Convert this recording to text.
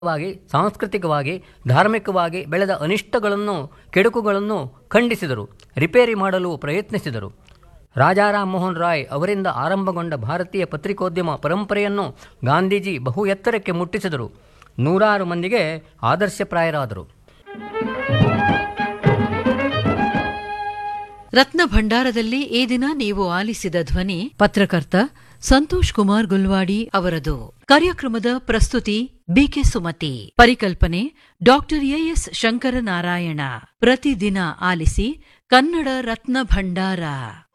ವಾಗಿ ಸಾಂಸ್ಕೃತಿಕವಾಗಿ ಧಾರ್ಮಿಕವಾಗಿ ಬೆಳೆದ ಅನಿಷ್ಟಗಳನ್ನು ಕೆಡುಕುಗಳನ್ನು ಖಂಡಿಸಿದರು ರಿಪೇರಿ ಮಾಡಲು ಪ್ರಯತ್ನಿಸಿದರು ರಾಜಾರಾಮ್ ಮೋಹನ್ ರಾಯ್ ಅವರಿಂದ ಆರಂಭಗೊಂಡ ಭಾರತೀಯ ಪತ್ರಿಕೋದ್ಯಮ ಪರಂಪರೆಯನ್ನು ಗಾಂಧೀಜಿ ಬಹು ಎತ್ತರಕ್ಕೆ ಮುಟ್ಟಿಸಿದರು ನೂರಾರು ಮಂದಿಗೆ ಆದರ್ಶಪ್ರಾಯರಾದರು ರತ್ನ ಭಂಡಾರದಲ್ಲಿ ಈ ದಿನ ನೀವು ಆಲಿಸಿದ ಧ್ವನಿ ಪತ್ರಕರ್ತ ಸಂತೋಷ್ ಕುಮಾರ್ ಗುಲ್ವಾಡಿ ಅವರದು ಕಾರ್ಯಕ್ರಮದ ಪ್ರಸ್ತುತಿ ಬಿಕೆ ಸುಮತಿ ಪರಿಕಲ್ಪನೆ ಡಾಕ್ಟರ್ ಎಎಸ್ ಶಂಕರನಾರಾಯಣ ಪ್ರತಿದಿನ ಆಲಿಸಿ ಕನ್ನಡ ರತ್ನ ಭಂಡಾರ